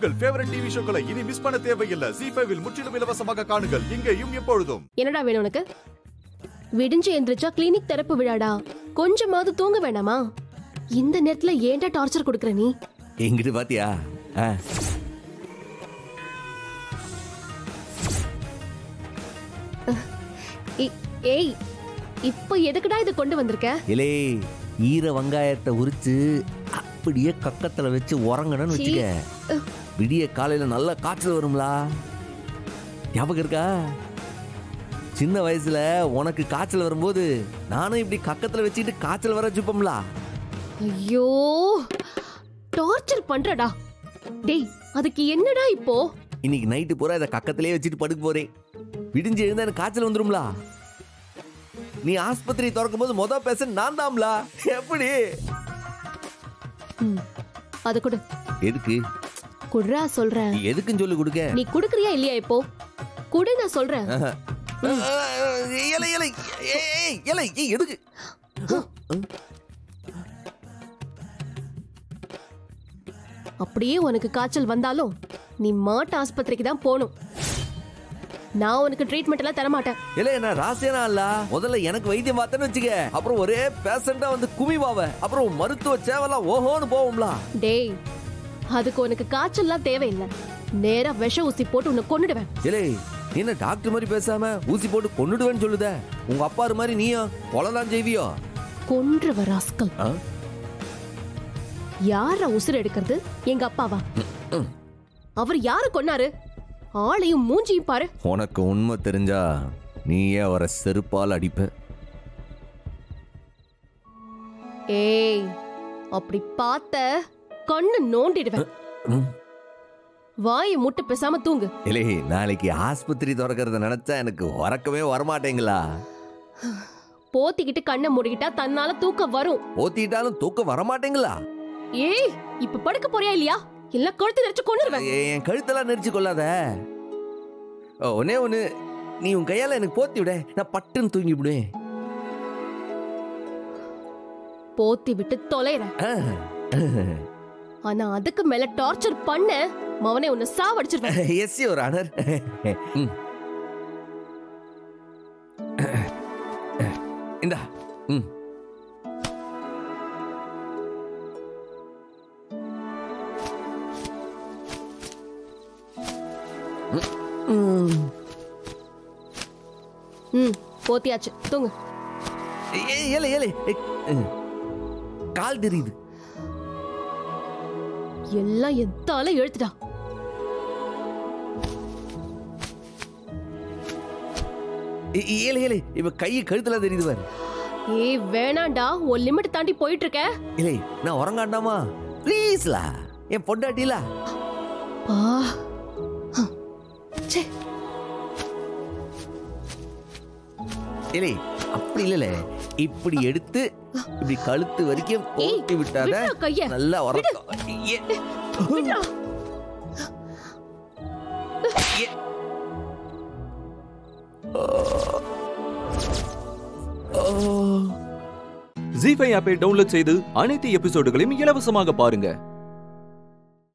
உங்கள் favourite TV ஷோக்களை இனி miss பண்ண தேவையில்லை ஜி ஃபைவில் முற்றிலும் இலவசமாக காணுங்கள் இங்கேயும் எப்பொழுதும் என்னடா வேணும் உனக்கு விடிஞ்சு எந்திரிச்சா கிளினிக் திறப்பு விழாடா கொஞ்சமாவது தூங்க வேணாமா இந்த நேரத்துல ஏன்டா டார்ச்சர் கொடுக்குற நீ எங்கிட்டு பாத்தியா ஆ. இ- ஏய் இப்போ எதுக்குடா இது கொண்டு வந்திருக்க இலே ஈர வெங்காயத்தை உரிச்சு அப்படியே கக்கத்துல வச்சு உறங்கணும்னு சீ. வச்சுக்க விடிய காலையில நல்ல காய்ச்சல் வரும்லா ஞாபகம் இருக்கா சின்ன வயசுல உனக்கு காய்ச்சல் வரும்போது நானும் இப்படி கக்கத்துல வச்சுட்டு காய்ச்சல் வர வச்சுப்போம்ல ஐயோ டார்ச்சர் பண்றடா டேய் அதுக்கு என்னடா இப்போ இன்னைக்கு நைட்டு பூரா இதை கக்கத்திலே வச்சுட்டு படுக்க போறேன் விடிஞ்சு எழுந்தா எனக்கு காய்ச்சல் வந்துரும்ல நீ ஆஸ்பத்திரி திறக்கும் போது மொத பேச நான் தான்ல எப்படி ம், அது கொடு எதுக்கு குடுறா சொல்றேன் நீ எதுக்குன்னு சொல்லி கொடுக்க நீ குடுக்குறியா இல்லையா இப்போ குடு நான் சொல்றேன் இலை இலை ஏய் இலை ஏய் எதுக்கு அப்படியே உனக்கு காய்ச்சல் வந்தாலும் நீ மாட்டு ஆஸ்பத்திரிக்கு தான் போகணும் நான் உனக்கு ட்ரீட்மெண்ட் எல்லாம் தர மாட்டேன் இல்ல என்ன ராசியானா இல்ல முதல்ல எனக்கு வைத்தியம் பார்த்தேன்னு வச்சுக்க அப்புறம் ஒரே பேஷண்டா வந்து குமிவாவ அப்புறம் மருத்துவ சேவெல்லாம் ஓஹோன்னு போவோம்ல டேய் அதுக்கு உனக்கு காய்ச்சல்லாம் தேவையில்லை நேரா விஷ ஊசி போட்டு உன்னை கொன்னுடுவேன் இலை நீ என்ன டாக்டர் மாதிரி பேசாம ஊசி போட்டு கொன்னுடுவேன்னு சொல்லுத உங்க அப்பாரு மாதிரி நீயும் கொலலாம் செய்வியோ கொன்று ராஸ்கல் ஆ? யார உசுர் எடுக்கிறது எங்க அப்பாவா அவர் யாரு கொன்னாரு ஆளையும் மூஞ்சியும் பாரு உனக்கு உண்மை தெரிஞ்சா நீயே அவரை செருப்பால் அடிப்ப ஏய் அப்படி பார்த்த கண்ணு நோண்டிடுவேன் ம். வாயை முட்டு பேசாம தூங்கு இலே நாளைக்கு ஆஸ்பத்திரி திறக்கிறத நினைச்சா எனக்கு உறக்கமே வரமாட்டேங்களா போத்திக்கிட்டு கண்ணை மூடிக்கிட்டா தன்னால தூக்கம் வரும் ஓத்திட்டாலும் தூக்கம் வரமாட்டேங்களா ஏய் இப்ப படுக்க போறியா இல்லையா இல்ல கழுத்து நெரிச்சு கொண்டுருவேன் எ- என் கழுத்தெல்லாம் நெரிச்சு கொள்ளாத ஓ, ஒண்ணே ஒண்ணு நீ உன் கையால எனக்கு போத்தி விட நான் பட்டுன்னு தூங்கி விடுவேன் போத்தி விட்டு தொலைறேன் ஆ. ஆனா அதுக்கு மேல டார்ச்சர் பண்ண மவனே உன்னை சாவடிச்சிருவேன் எஸ் யுவர் ஆனர் ம். இந்தா ம் ம். ம் போத்தியாச்சு தூங்கு ஏய், ஏலே ஏலே ஏய், ம். கால் தெரியுது எல்லாம் எத்தால எழுத்துடா ஏய், ஏலே ஏலே இவ கை கழுத்துல தெரியுது பாரு ஏய் வேணாண்டா உன் லிமிட் தாண்டி போயிட்டு இருக்க இல்லை நான் உறங்காண்டாமா ப்ளீஸ்லா என் பொண்டாட்டிலா ஆ ஹம். ச்சே இல்லை அப்படி இல்லல இப்படி எடுத்து இப்படி கழுத்து வரைக்கும் ஏய், ஓட்டி விட்டாத விட்றா கைய. நல்லா உறக்கம் ஏ, விட்றா. ஏ. ஜி ஃபைவ் ஆப்பை டவுன்லோட் செய்து அனைத்து எபிசோடுகளையும் இலவசமாக பாருங்க